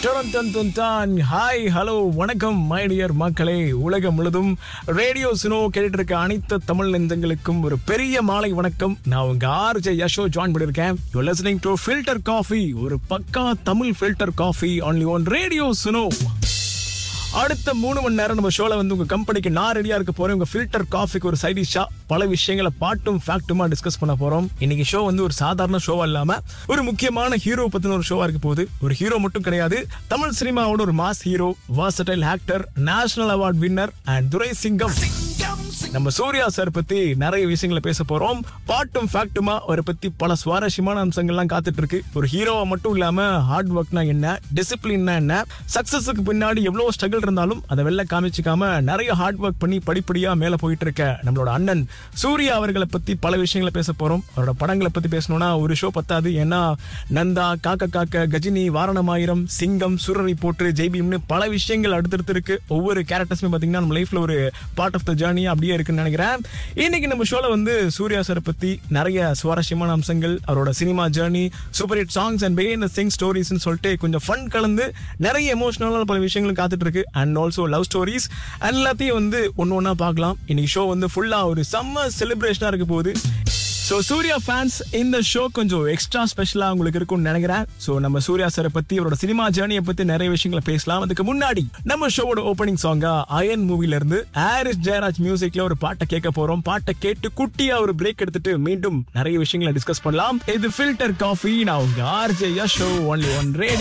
டொரண்டன்டன் hi hello வணக்கம் my dear மக்களே உலகம் முழுதும் ரேடியோ சுனோ கேட்டுட்டு இருக்க அனைத்து தமிழ் நெஞ்சங்களுக்கும் ஒரு பெரிய மாலை வணக்கம் நான் உங்க ஆர்ஜே யஷோ ஜாயின் பண்ணிருக்கேன் you listening to filter coffee ஒரு பக்கா Tamil filter coffee only one radio Suno அடுத்த மூணு மணி நேரம் நம்ம ஷோல வந்து உங்க கம்பெனிக்கு நான் ரெடியா இருக்க போறேன் உங்க ஃபில்டர் காஃபிக்கு ஒரு சைட் டிஷ்ஷா பல விஷயங்களை பாட்டும் ஃபேக்ட்டுமா டிஸ்கஸ் பண்ண போறோம் இன்னைக்கு ஷோ வந்து ஒரு சாதாரண ஷோவா இல்லாம ஒரு முக்கியமான ஹீரோ பத்தின ஒரு ஷோவா இருக்க போகுது ஒரு ஹீரோ மட்டும் கிடையாது தமிழ் சினிமாவோட ஒரு mass hero versatile actor national award winner and Durai Singam நம்ம சூர்யா சார் பத்தி நிறைய விஷயங்களை பேச போறோம் பாட்டும் ஃபேக்ட்டுமா அவரை பத்தி பல சுவாரஸ்யமான அம்சங்கள்லாம் காத்துட்டு இருக்கு ஒரு ஹீரோவா மட்டும் இல்லாம ஹார்ட் ஒர்க்னா என்ன டிசிப்ளின்னா என்ன சக்சஸுக்கு பின்னாடி எவ்வளவு ஸ்ட்ரகிள் இருந்தாலும் அதை வெளில காமிச்சிக்காம நிறைய ஹார்ட் ஒர்க் பண்ணி படிப்படியா மேல போயிட்டு இருக்க நம்மளோட அண்ணன் சூர்யா அவர்களை பத்தி பல விஷயங்களை பேச போறோம் அவரோட படங்களை பத்தி பேசணும்னா ஒரு ஷோ பத்தாது ஏன்னா நந்தா காக்க காக்க கஜினி வாரணமாயிரம் சிங்கம் சுரரை போற்று ஜெய்பீம்னு பல விஷயங்கள் அடுத்தடுத்து இருக்கு ஒவ்வொரு கேரக்டர்ஸுமே பாத்தீங்கன்னா நம்ம லைஃப்ல ஒரு பார்ட் ஆஃப் த ஜேர்னி அப்படியே இருக்குன்னு நினைக்கிறேன் இன்னைக்கு நம்ம ஷோல வந்து சூர்யா சார் பத்தி நிறைய சுவாரஸ்யமான அம்சங்கள் அவரோட cinema journey super hit songs and பெயின் சிங் ஸ்டோரிஸ்னு சொல்லிட்டு கொஞ்சம் ஃபன் கலந்து நிறைய எமோஷனலான பல விஷயங்களும் காத்துட்டு இருக்கு அண்ட் ஆல்சோ லவ் ஸ்டோரிஸ் எல்லாத்தையும் வந்து ஒன்று ஒன்றா பார்க்கலாம் இன்னைக்கு ஷோ வந்து ஃபுல்லா ஒரு செம்ம செலிப்ரேஷனா இருக்க போகுது ஸோ சூர்யா ஃபேன்ஸ் இந்த ஷோ கொஞ்சம் எக்ஸ்ட்ரா ஸ்பெஷலாக உங்களுக்கு இருக்கும்னு நினைக்கிறேன் ஸோ நம்ம சூர்யா சாரை பற்றி அவரோட சினிமா ஜேர்னியை பற்றி நிறைய விஷயங்களை பேசலாம் அதுக்கு முன்னாடி நம்ம ஷோவோட ஓப்பனிங் சாங்கா அயன் மூவில இருந்து ஹாரிஸ் ஜெயராஜ் மியூசிக்ல ஒரு பாட்டை கேட்க போறோம் பாட்டை கேட்டு குட்டியா ஒரு பிரேக் எடுத்துட்டு மீண்டும் நிறைய விஷயங்களை டிஸ்கஸ் பண்ணலாம் இது ஃபில்டர் காஃபி நான் உங்க RJ show only one radio